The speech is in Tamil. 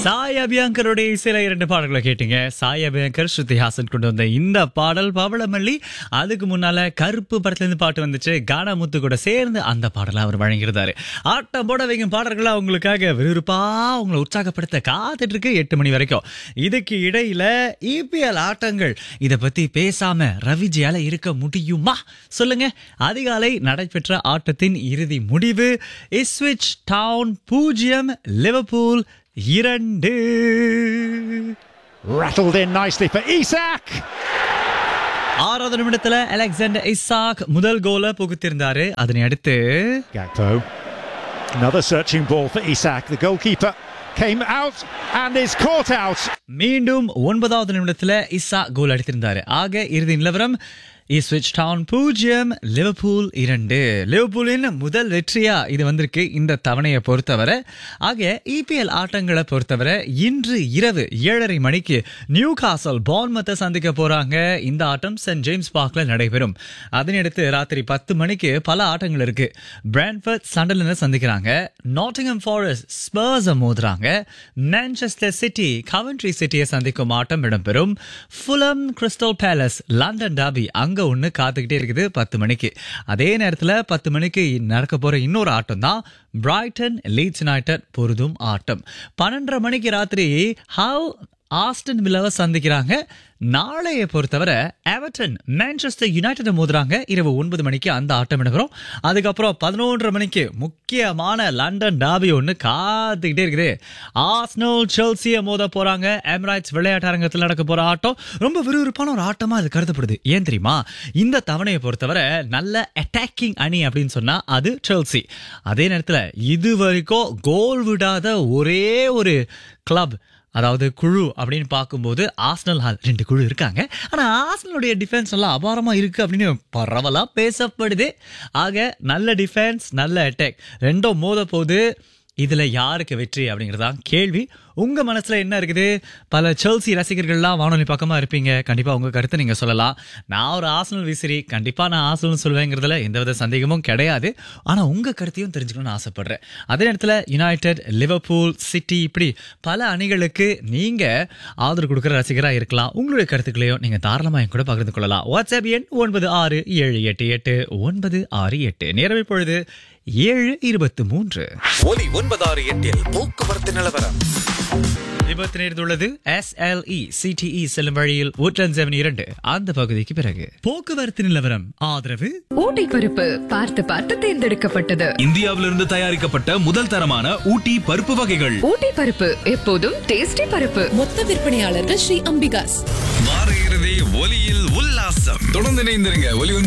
சாய் அபியங்கருடைய இசையில இரண்டு பாடல்களை கேட்டீங்க சாய் அபியங்கர் ஸ்ருதி ஹாசன் கொண்டு வந்த இந்த பாடல் பவளமல்லி அதுக்கு முன்னால கருப்பு படத்துல இருந்து பாட்டு வந்துச்சு கானாமுத்து கூட சேர்ந்து அந்த பாடலை அவர் வழங்கியிருந்தாரு ஆட்டம் போட வைக்கும் பாடல்களை அவங்களுக்காக விறுவிறுப்பா உங்களை உற்சாகப்படுத்த காத்துட்டு இருக்கு எட்டு மணி வரைக்கும் இதுக்கு இடையில இபிஎல் ஆட்டங்கள் இத பத்தி பேசாம ரவிஜியால இருக்க முடியுமா சொல்லுங்க அதிகாலை நடைபெற்ற ஆட்டத்தின் இறுதி முடிவு இஸ்விச் டவுன் பூஜ்ஜியம் லிவர்பூல் இரண்டு Rattled in nicely for Isak. ஆறாவது நிமிடத்துல அலெக்சாண்டர் இசாக் முதல் கோலை புகுத்திருந்தாரு அதனை அடுத்து Gakpo. Another searching ball for Isak. The goalkeeper came out and is caught out. மீண்டும் ஒன்பதாவது நிமிடத்துல இசா கோல் அடித்திருந்தாரு ஆக இறுதி நிலவரம் இஸ்விச் டவுன் பூஜ்ஜியம் லிவர்பூல் இரண்டு லிவர்பூலின் முதல் வெற்றியா இது வந்திருக்கு இந்த தவணையை பொறுத்தவரை ஆக இபிஎல் ஆட்டங்களை பொறுத்தவரை இன்று இரவு ஏழரை மணிக்கு நியூ காசல் பான்மத்தை சந்திக்க போறாங்க இந்த ஆட்டம் சென்ட் ஜேம்ஸ் பார்க்ல நடைபெறும் அதனையடுத்து ராத்திரி பத்து மணிக்கு பல ஆட்டங்கள் இருக்கு பிரான்ஃபர்ட் சண்டலனை சந்திக்கிறாங்க நாட்டிங்ஹம் ஃபாரஸ்ட் ஸ்பர்ஸ் மோதுறாங்க மான்செஸ்டர் சிட்டி கவன்ட்ரி சிட்டியை சந்திக்கும் ஆட்டம் இடம்பெறும் Fulham Crystal Palace London derby அங்க ஒண்ணு காத்துக்கிட்டே இருக்குது பத்து மணிக்கு அதே நேரத்துல பத்து மணிக்கு நடக்க போற இன்னொரு ஆட்டம் தான் பிரைட்டன் லீட்ஸ் யுனைடெட் பொருதும் ஆட்டம் பன்னெண்டரை மணிக்கு ராத்திரி ஹவ் ஆஸ்டன் வில்லாவை சந்திக்கிறாங்க நாளைய பொறுத்தவரை எவர்டன் மான்செஸ்டர் யுனைடெட் மோதுறாங்க இரவு ஒன்பது மணிக்கு அந்த ஆட்டம் இடம்பெறும் அதுக்கப்புறம் பதினொன்றரை மணிக்கு முக்கியமான லண்டன் டாபி ஒன்று காத்துக்கிட்டே இருக்குது ஆஸ்னோல் செல்சியை மோத போறாங்க எம்ராய்ட்ஸ் விளையாட்டு அரங்கத்தில் நடக்க போற ஆட்டம் ரொம்ப விறுவிறுப்பான ஒரு ஆட்டமா அது கருதப்படுது ஏன் தெரியுமா இந்த தவணையை பொறுத்தவரை நல்ல அட்டாக்கிங் அணி அப்படின்னு சொன்னா அது செல்சி அதே நேரத்தில் இது வரைக்கும் கோல் விடாத ஒரே ஒரு கிளப் அதாவது குழு அப்படின்னு பார்க்கும்போது ஆஸ்னல் ஹால் ரெண்டு குழு இருக்காங்க ஆனா ஆஸ்னலுடைய டிஃபென்ஸ் எல்லாம் அபாரமா இருக்கு அப்படின்னு பரவலா பேசப்படுது ஆக நல்ல டிஃபென்ஸ் நல்ல அட்டாக் ரெண்டும் மோத போது இதுல யாருக்கு வெற்றி அப்படிங்கறதான் கேள்வி உங்க மனசுல என்ன இருக்குது பல செல்சி ரசிகர்கள்லாம் வானொலி பக்கமா இருப்பீங்க கண்டிப்பா உங்க கருத்தை நீங்க சொல்லலாம் நான் ஒரு ஆசனல் விசிறி கண்டிப்பா நான் ஆசனல் சொல்லுவேங்கிறதுல எந்தவித சந்தேகமும் கிடையாது ஆனா உங்க கருத்தையும் தெரிஞ்சுக்கணும்னு ஆசைப்படுறேன் அதே நேரத்துல யுனைடெட் லிவர்பூல் சிட்டி இப்படி பல அணிகளுக்கு நீங்க ஆதரவு கொடுக்குற ரசிகரா இருக்கலாம் உங்களுடைய கருத்துக்களையும் நீங்க தாராளமா என் கூட பகிர்ந்து கொள்ளலாம் வாட்ஸ்அப் எண் ஒன்பது ஆறு ஏழு எட்டு எட்டு ஒன்பது ஆறு எட்டு நேரம் இப்பொழுது ஏழு இருபத்து மூன்று ஒலி ஒன்பதாறு எட்டில் போக்குவரத்து நிலவரம் விபத்து நேர்ந்துள்ளது எஸ்எல்இ சிடிஇ செல்லும் வழியில் ஊற்றன் செவன் இரண்டு அந்த பகுதிக்கு பிறகு போக்குவரத்து நிலவரம் ஆதரவு ஊட்டி பருப்பு பார்த்து பார்த்து தேர்ந்தெடுக்கப்பட்டது இந்தியாவிலிருந்து தயாரிக்கப்பட்ட முதல் தரமான ஊட்டி பருப்பு வகைகள் ஊட்டி பருப்பு எப்போதும் டேஸ்டி பருப்பு மொத்த விற்பனையாளர்கள் ஸ்ரீ அம்பிகாஸ் வார இறுதி ஒலியில் உல்லாசம் தொடர்ந்து இணைந்திருங்க ஒலி